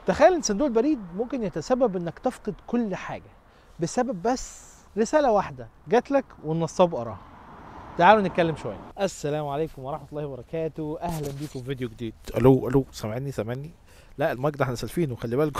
تخيل ان صندوق البريد ممكن يتسبب انك تفقد كل حاجه بسبب بس رساله واحده جات لك والنصاب قراها تعالوا نتكلم شويه السلام عليكم ورحمه الله وبركاته اهلا بيكم في فيديو جديد الو الو سامعني سامعني لا المايك ده احنا سالفينه خلي بالكم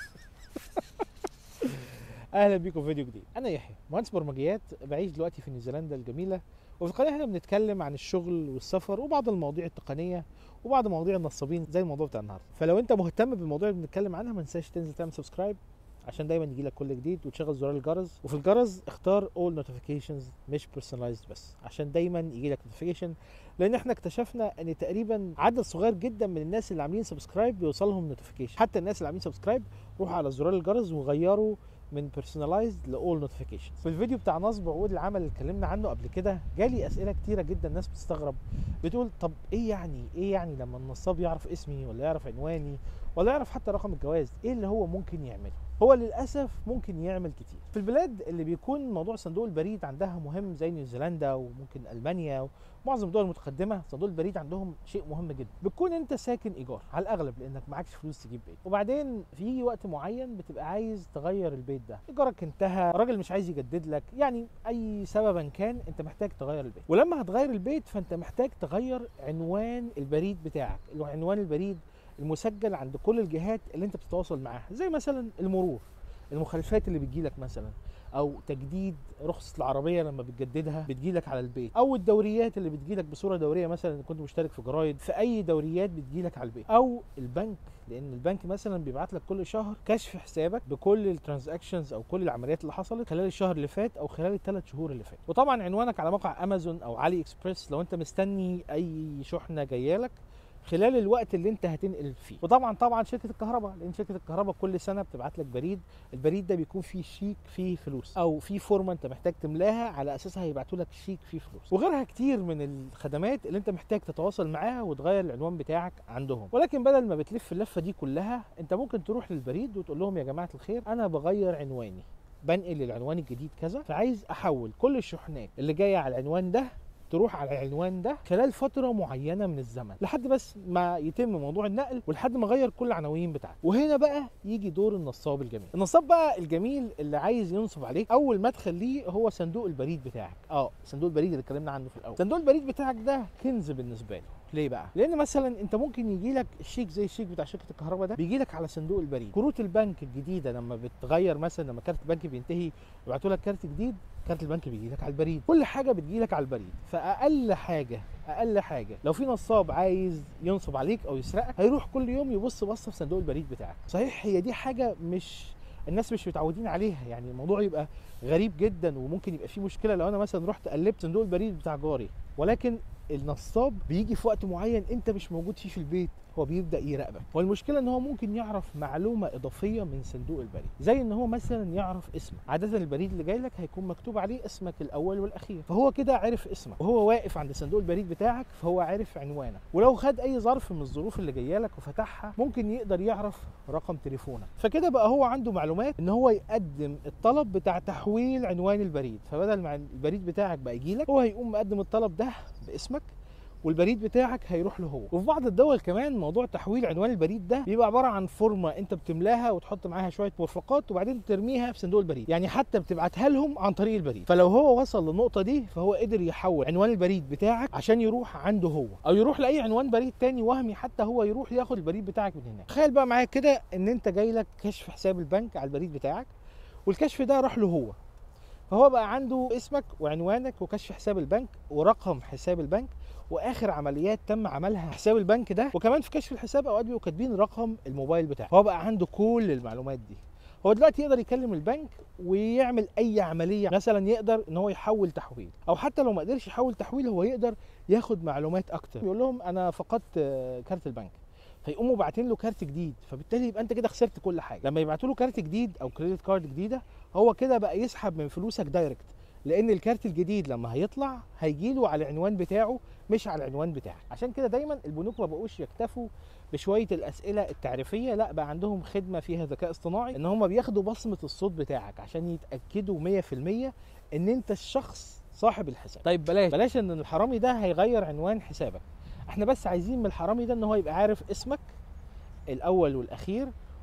اهلا بيكم في فيديو جديد انا يحيى مهندس برمجيات بعيش دلوقتي في نيوزيلندا الجميله وفي القناه احنا بنتكلم عن الشغل والسفر وبعض المواضيع التقنيه وبعض مواضيع النصابين زي الموضوع بتاع النهارده فلو انت مهتم بالموضوع اللي بنتكلم عنها ما تنساش تنزل تعمل سبسكرايب عشان دايما يجي لك كل جديد وتشغل زرار الجرس وفي الجرس اختار اول نوتيفيكيشنز مش personalized بس عشان دايما يجي لك نوتيفيكيشن لان احنا اكتشفنا ان تقريبا عدد صغير جدا من الناس اللي عاملين سبسكرايب بيوصلهم نوتيفيكيشن حتى الناس اللي عاملين سبسكرايب روحوا على زرار الجرس وغيروا من personalized لاول نوتيفيكيشن في الفيديو بتاع نصب عقود العمل اللي اتكلمنا عنه قبل كده جالي اسئله كتيره جدا الناس بتستغرب بتقول طب ايه يعني ايه يعني لما النصاب يعرف اسمي ولا يعرف عنواني ولا يعرف حتى رقم الجواز ايه اللي هو ممكن يعمله هو للاسف ممكن يعمل كتير في البلاد اللي بيكون موضوع صندوق البريد عندها مهم زي نيوزيلندا وممكن المانيا ومعظم الدول المتقدمه صندوق البريد عندهم شيء مهم جدا بتكون انت ساكن ايجار على الاغلب لانك معكش فلوس تجيب بيت وبعدين في وقت معين بتبقى عايز تغير البيت ده ايجارك انتهى الراجل مش عايز يجدد لك يعني اي سببا كان انت محتاج تغير البيت ولما هتغير البيت فانت محتاج تغير عنوان البريد بتاعك عنوان البريد المسجل عند كل الجهات اللي انت بتتواصل معاها زي مثلا المرور المخالفات اللي بتجيلك مثلا او تجديد رخصه العربيه لما بتجددها بتجيلك على البيت او الدوريات اللي بتجيلك بصوره دوريه مثلا ان كنت مشترك في جرايد في اي دوريات بتجيلك على البيت او البنك لان البنك مثلا بيبعت لك كل شهر كشف حسابك بكل الترانزاكشنز او كل العمليات اللي حصلت خلال الشهر اللي فات او خلال الثلاث شهور اللي فات وطبعا عنوانك على موقع امازون او علي اكسبريس لو انت مستني اي شحنه جايه لك خلال الوقت اللي انت هتنقل فيه وطبعا طبعا شركه الكهرباء لان شركه الكهرباء كل سنه بتبعت لك بريد البريد ده بيكون فيه شيك فيه فلوس او فيه فورمه انت محتاج تملاها على اساسها هيبعتوا لك شيك فيه فلوس وغيرها كتير من الخدمات اللي انت محتاج تتواصل معاها وتغير العنوان بتاعك عندهم ولكن بدل ما بتلف اللفه دي كلها انت ممكن تروح للبريد وتقول لهم يا جماعه الخير انا بغير عنواني بنقل العنوان الجديد كذا فعايز احول كل الشحنات اللي جايه على العنوان ده تروح على العنوان ده خلال فتره معينه من الزمن لحد بس ما يتم موضوع النقل ولحد ما اغير كل العناوين بتاعتي وهنا بقى يجي دور النصاب الجميل النصاب بقى الجميل اللي عايز ينصب عليك اول مدخل ليه هو صندوق البريد بتاعك اه صندوق البريد اللي اتكلمنا عنه في الاول صندوق البريد بتاعك ده كنز بالنسبه له ليه بقى؟ لان مثلا انت ممكن يجي لك الشيك زي الشيك بتاع شركه الكهرباء ده بيجي لك على صندوق البريد كروت البنك الجديده لما بتغير مثلا لما كارت البنك بينتهي يبعتوا لك كارت جديد كارت البنك بيجي لك على البريد كل حاجه بتجي لك على البريد فاقل حاجه اقل حاجه لو في نصاب عايز ينصب عليك او يسرقك هيروح كل يوم يبص بصه في صندوق البريد بتاعك صحيح هي دي حاجه مش الناس مش متعودين عليها يعني الموضوع يبقى غريب جدا وممكن يبقى فيه مشكله لو انا مثلا رحت قلبت صندوق البريد بتاع جاري ولكن النصاب بيجي في وقت معين انت مش موجود فيه في البيت هو بيبدا يراقبك والمشكله ان هو ممكن يعرف معلومه اضافيه من صندوق البريد زي ان هو مثلا يعرف اسمك عاده البريد اللي جاي لك هيكون مكتوب عليه اسمك الاول والاخير فهو كده عرف اسمك وهو واقف عند صندوق البريد بتاعك فهو عارف عنوانك ولو خد اي ظرف من الظروف اللي جايه لك وفتحها ممكن يقدر يعرف رقم تليفونك فكده بقى هو عنده معلومات ان هو يقدم الطلب بتاع تحويل عنوان البريد فبدل ما البريد بتاعك بقى يجي لك هو هيقوم مقدم الطلب ده باسمك والبريد بتاعك هيروح له هو وفي بعض الدول كمان موضوع تحويل عنوان البريد ده بيبقى عباره عن فورمه انت بتملاها وتحط معاها شويه مرفقات وبعدين ترميها في صندوق البريد يعني حتى بتبعتها لهم عن طريق البريد فلو هو وصل للنقطه دي فهو قدر يحول عنوان البريد بتاعك عشان يروح عنده هو او يروح لاي عنوان بريد تاني وهمي حتى هو يروح ياخد البريد بتاعك من هناك تخيل بقى معايا كده ان انت جاي لك كشف حساب البنك على البريد بتاعك والكشف ده راح له هو فهو بقى عنده اسمك وعنوانك وكشف حساب البنك ورقم حساب البنك واخر عمليات تم عملها حساب البنك ده وكمان في كشف الحساب اوقات بيبقوا كاتبين رقم الموبايل بتاعه هو بقى عنده كل المعلومات دي هو دلوقتي يقدر يكلم البنك ويعمل اي عمليه مثلا يقدر ان هو يحول تحويل او حتى لو ما قدرش يحول تحويل هو يقدر ياخد معلومات اكتر يقول لهم انا فقدت كارت البنك فيقوموا باعتين له كارت جديد فبالتالي يبقى انت كده خسرت كل حاجه لما يبعتوا له كارت جديد او كريدت كارد جديده هو كده بقى يسحب من فلوسك دايركت لان الكارت الجديد لما هيطلع هيجيله على العنوان بتاعه مش على العنوان بتاعك عشان كده دايما البنوك ما بقوش يكتفوا بشويه الاسئله التعريفيه لا بقى عندهم خدمه فيها ذكاء اصطناعي ان هم بياخدوا بصمه الصوت بتاعك عشان يتاكدوا 100% ان انت الشخص صاحب الحساب طيب بلاش بلاش ان الحرامي ده هيغير عنوان حسابك احنا بس عايزين من الحرامي ده ان هو يبقى عارف اسمك الاول والاخير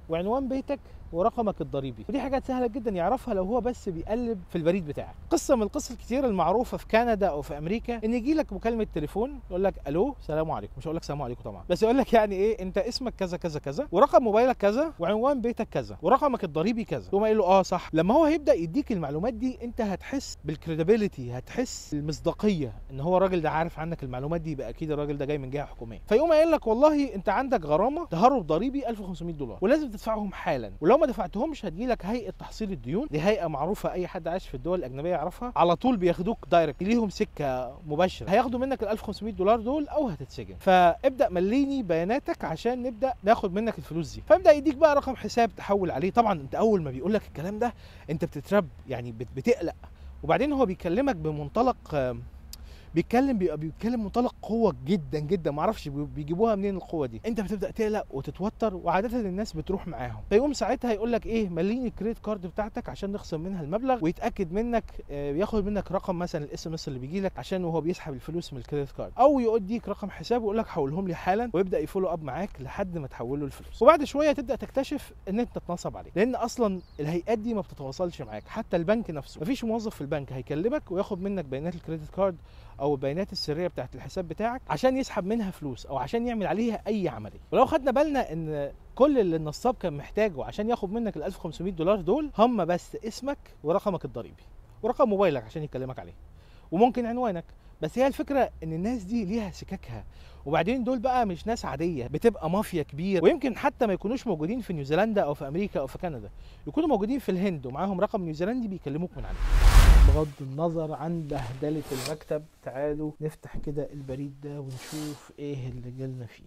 وعنوان بيتك ورقمك الضريبي ودي حاجات سهله جدا يعرفها لو هو بس بيقلب في البريد بتاعك قصه من القصص الكتيره المعروفه في كندا او في امريكا ان يجي لك مكالمه تليفون يقول لك الو سلام عليكم مش هقول لك سلام عليكم طبعا بس يقول لك يعني ايه انت اسمك كذا كذا كذا ورقم موبايلك كذا وعنوان بيتك كذا ورقمك الضريبي كذا تقوم قايل له اه صح لما هو هيبدا يديك المعلومات دي انت هتحس بالكريديبيليتي هتحس المصداقيه ان هو الراجل ده عارف عنك المعلومات دي يبقى اكيد الراجل ده جاي من جهه حكوميه فيقوم قايل لك والله انت عندك غرامه تهرب ضريبي 1500 دولار ولازم تدفعهم حالا ولو ما دفعتهمش هتجي لك هيئه تحصيل الديون دي هيئه معروفه اي حد عايش في الدول الاجنبيه يعرفها على طول بياخدوك دايركت ليهم سكه مباشره هياخدوا منك ال 1500 دولار دول او هتتسجن فابدا مليني بياناتك عشان نبدا ناخد منك الفلوس دي فابدا يديك بقى رقم حساب تحول عليه طبعا انت اول ما بيقول لك الكلام ده انت بتترب يعني بت- بتقلق وبعدين هو بيكلمك بمنطلق آم، بيتكلم بيبقى بيتكلم منطلق قوه جدا جدا ما اعرفش بي- بيجيبوها منين القوه دي انت بتبدا تقلق وتتوتر وعاده الناس بتروح معاهم فيقوم ساعتها يقول لك ايه مليني الكريدت كارد بتاعتك عشان نخصم منها المبلغ ويتاكد منك آه، ياخد منك رقم مثلا الاس ام اس اللي بيجي لك عشان وهو بيسحب الفلوس من الكريدت كارد او يديك رقم حساب ويقول لك حولهم لي حالا ويبدا يفولو اب معاك لحد ما تحول له الفلوس وبعد شويه تبدا تكتشف ان انت اتنصب عليك لان اصلا الهيئات دي ما بتتواصلش معاك حتى البنك نفسه مفيش موظف في البنك هيكلمك وياخد منك بيانات الكريدت كارد او البيانات السريه بتاعت الحساب بتاعك عشان يسحب منها فلوس او عشان يعمل عليها اي عمليه ولو خدنا بالنا ان كل اللي النصاب كان محتاجه عشان ياخد منك ال 1500 دولار دول هم بس اسمك ورقمك الضريبي ورقم موبايلك عشان يكلمك عليه وممكن عنوانك بس هي الفكره ان الناس دي ليها سكاكها وبعدين دول بقى مش ناس عاديه بتبقى مافيا كبير ويمكن حتى ما يكونوش موجودين في نيوزيلندا او في امريكا او في كندا يكونوا موجودين في الهند ومعاهم رقم نيوزيلندي بيكلموك من عنده بغض النظر عن بهدله المكتب تعالوا نفتح كده البريد ده ونشوف ايه اللي جالنا فيه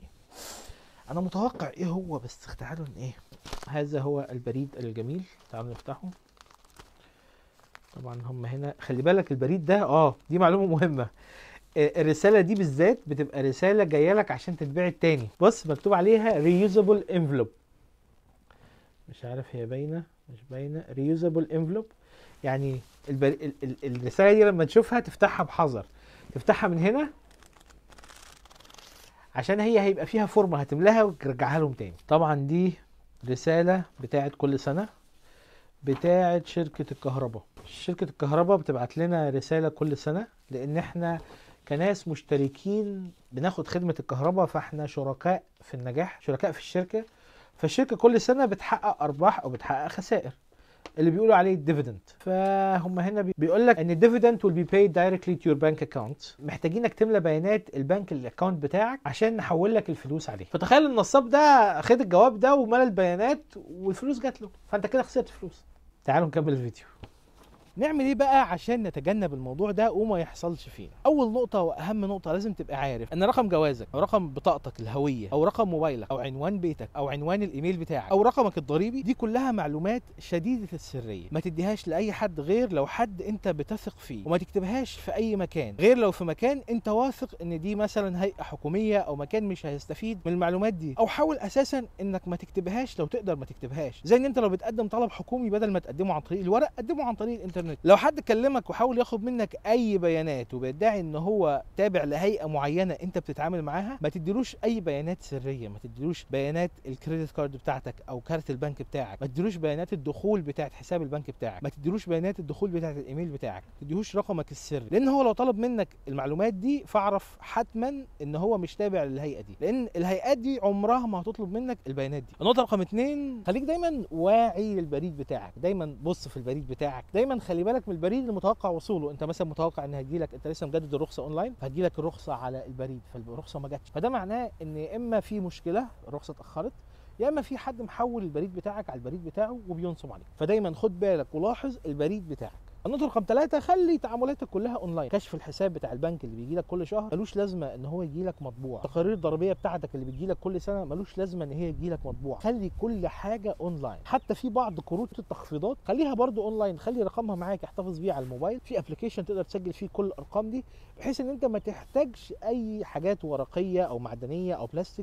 انا متوقع ايه هو بس تعالوا ن- ايه هذا هو البريد الجميل تعالوا نفتحه طبعا هم هنا خلي بالك البريد ده اه دي معلومه مهمه آه، الرساله دي بالذات بتبقى رساله جايه لك عشان تتباع تاني بص مكتوب عليها reusable envelope مش عارف هي باينه مش باينه reusable envelope يعني البر... ال... ال... الرساله دي لما تشوفها تفتحها بحذر تفتحها من هنا عشان هي هيبقى فيها فورمه هتملاها وترجعها لهم تاني طبعا دي رساله بتاعت كل سنه بتاعت شركه الكهرباء شركه الكهرباء بتبعت لنا رساله كل سنه لان احنا كناس مشتركين بناخد خدمه الكهرباء فاحنا شركاء في النجاح شركاء في الشركه فالشركه كل سنه بتحقق ارباح او بتحقق خسائر اللي بيقولوا عليه الديفيدند فهم هنا بي- بيقول لك ان الديفيدند will be paid directly to your bank account محتاجينك تملى بيانات البنك الاكونت بتاعك عشان نحول لك الفلوس عليه فتخيل النصاب ده خد الجواب ده وملى البيانات والفلوس جات له فانت كده خسرت فلوس تعالوا نكمل الفيديو نعمل ايه بقى عشان نتجنب الموضوع ده وما يحصلش فينا اول نقطه واهم نقطه لازم تبقى عارف ان رقم جوازك او رقم بطاقتك الهويه او رقم موبايلك او عنوان بيتك او عنوان الايميل بتاعك او رقمك الضريبي دي كلها معلومات شديده السريه ما تديهاش لاي حد غير لو حد انت بتثق فيه وما تكتبهاش في اي مكان غير لو في مكان انت واثق ان دي مثلا هيئه حكوميه او مكان مش هيستفيد من المعلومات دي او حاول اساسا انك ما تكتبهاش لو تقدر ما تكتبهاش زي ان انت لو بتقدم طلب حكومي بدل ما تقدمه عن طريق الورق قدمه عن طريق الانترنت لو حد كلمك وحاول ياخد منك اي بيانات وبيدعي ان هو تابع لهيئه معينه انت بتتعامل معاها ما تديلوش اي بيانات سريه ما تديلوش بيانات الكريدت كارد بتاعتك او كارت البنك بتاعك ما تديلوش بيانات الدخول بتاعت حساب البنك بتاعك ما تديلوش بيانات الدخول بتاعت الايميل بتاعك ما تديهوش رقمك السري لان هو لو طلب منك المعلومات دي فاعرف حتما ان هو مش تابع للهيئه دي لان الهيئات دي عمرها ما هتطلب منك البيانات دي النقطه رقم اتنين خليك دايما واعي للبريد بتاعك دايما بص في البريد بتاعك دايما خلي بالك من البريد المتوقع وصوله انت مثلا متوقع ان هتجيلك انت لسه مجدد الرخصه اونلاين فهتجيلك الرخصه على البريد فالرخصه ما جاتش فده معناه ان يا اما في مشكله الرخصه اتاخرت يا اما في حد محول البريد بتاعك على البريد بتاعه وبينصب عليك فدايما خد بالك ولاحظ البريد بتاعك النقطة رقم ثلاثة خلي تعاملاتك كلها اونلاين، كشف الحساب بتاع البنك اللي بيجي لك كل شهر ملوش لازمة ان هو يجي لك مطبوع، التقارير الضريبية بتاعتك اللي بتجي لك كل سنة ملوش لازمة ان هي يجي لك مطبوع، خلي كل حاجة اونلاين، حتى في بعض كروت التخفيضات خليها برضو اونلاين، خلي رقمها معاك احتفظ بيه على الموبايل، في ابلكيشن تقدر تسجل فيه كل الارقام دي بحيث ان انت ما تحتاجش اي حاجات ورقية او معدنية او بلاستيك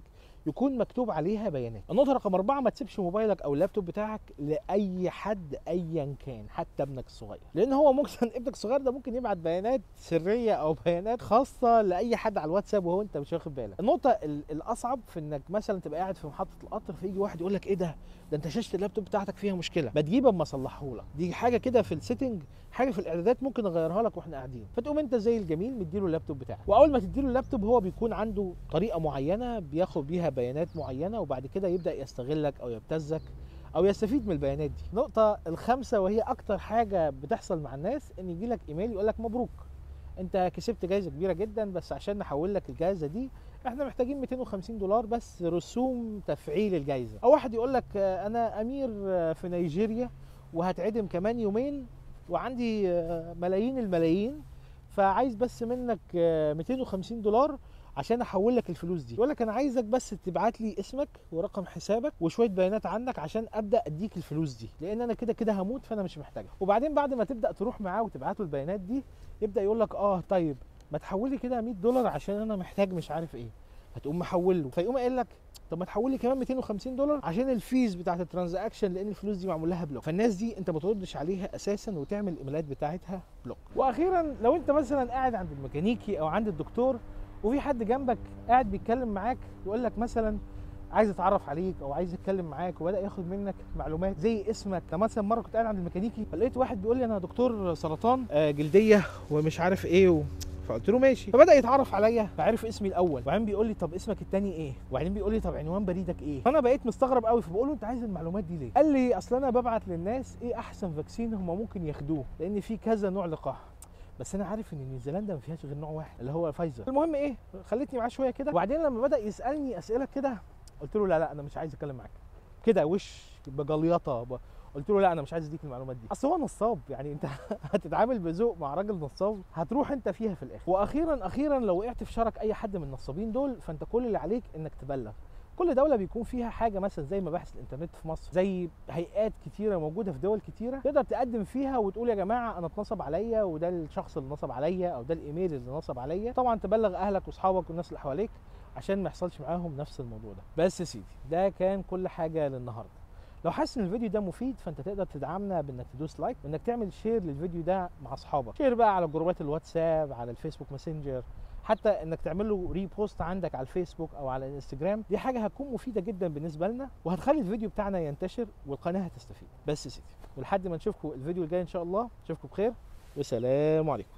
يكون مكتوب عليها بيانات النقطه رقم أربعة ما تسيبش موبايلك او اللابتوب بتاعك لاي حد ايا كان حتى ابنك الصغير لان هو ممكن ابنك الصغير ده ممكن يبعت بيانات سريه او بيانات خاصه لاي حد على الواتساب وهو انت مش واخد بالك النقطه ال- الاصعب في انك مثلا تبقى قاعد في محطه القطر فيجي واحد يقول لك ايه ده ده انت شاشه اللابتوب بتاعتك فيها مشكله ما تجيب اما اصلحه لك دي حاجه كده في السيتنج حاجه في الاعدادات ممكن اغيرها لك واحنا قاعدين فتقوم انت زي الجميل مديله اللابتوب بتاعك واول ما تديله اللابتوب هو بيكون عنده طريقه معينه بياخد بيها بيانات معينه وبعد كده يبدا يستغلك او يبتزك او يستفيد من البيانات دي النقطه الخامسه وهي اكتر حاجه بتحصل مع الناس ان يجي لك ايميل يقول لك مبروك انت كسبت جايزه كبيره جدا بس عشان نحول لك الجائزه دي احنا محتاجين 250 دولار بس رسوم تفعيل الجائزه او واحد يقول لك آه، انا امير آه، في نيجيريا وهتعدم كمان يومين وعندي آه، ملايين الملايين فعايز بس منك آه، 250 دولار عشان احول لك الفلوس دي يقول لك انا عايزك بس تبعت لي اسمك ورقم حسابك وشويه بيانات عنك عشان ابدا اديك الفلوس دي لان انا كده كده هموت فانا مش محتاجها وبعدين بعد ما تبدا تروح معاه وتبعت له البيانات دي يبدا يقول لك اه طيب ما تحول لي كده 100 دولار عشان انا محتاج مش عارف ايه هتقوم محول له فيقوم قايل لك طب ما تحول لي كمان 250 دولار عشان الفيز بتاعت الترانزاكشن لان الفلوس دي معمول لها بلوك فالناس دي انت ما تردش عليها اساسا وتعمل الايميلات بتاعتها بلوك واخيرا لو انت مثلا قاعد عند الميكانيكي او عند الدكتور وفي حد جنبك قاعد بيتكلم معاك يقول لك مثلا عايز اتعرف عليك او عايز يتكلم معاك وبدا ياخد منك معلومات زي اسمك أنا مثلا مره كنت قاعد عند الميكانيكي فلقيت واحد بيقول لي انا دكتور سرطان آه، جلديه ومش عارف ايه و... فقلت له ماشي فبدا يتعرف عليا فعرف اسمي الاول وبعدين بيقول لي طب اسمك التاني ايه وبعدين بيقول لي طب عنوان بريدك ايه فانا بقيت مستغرب قوي فبقول له انت عايز المعلومات دي ليه قال لي اصل انا ببعت للناس ايه احسن فاكسين هم ممكن ياخدوه لان في كذا نوع لقاح بس انا عارف ان نيوزيلندا ما فيهاش غير نوع واحد اللي هو فايزر المهم ايه خلتني معاه شويه كده وبعدين لما بدا يسالني اسئله كده قلت له لا لا انا مش عايز اتكلم معاك كده وش بجليطه ب- قلت له لا انا مش عايز اديك المعلومات دي اصل هو نصاب يعني انت هتتعامل بذوق مع راجل نصاب هتروح انت فيها في الاخر واخيرا اخيرا لو وقعت في شرك اي حد من النصابين دول فانت كل اللي عليك انك تبلغ كل دولة بيكون فيها حاجة مثلا زي مباحث الإنترنت في مصر زي هيئات كتيرة موجودة في دول كتيرة تقدر تقدم فيها وتقول يا جماعة أنا اتنصب عليا وده الشخص اللي نصب عليا أو ده الإيميل اللي نصب عليا طبعا تبلغ أهلك وأصحابك والناس اللي حواليك عشان ما يحصلش معاهم نفس الموضوع ده بس يا سيدي ده كان كل حاجة للنهاردة لو حاسس ان الفيديو ده مفيد فانت تقدر تدعمنا بانك تدوس لايك وانك تعمل شير للفيديو ده مع اصحابك شير بقى على جروبات الواتساب على الفيسبوك ماسنجر حتى انك تعمل له ريبوست عندك على الفيسبوك او على الانستجرام دي حاجه هتكون مفيده جدا بالنسبه لنا وهتخلي الفيديو بتاعنا ينتشر والقناه هتستفيد بس يا سيدي ولحد ما نشوفكم الفيديو الجاي ان شاء الله اشوفكم بخير والسلام عليكم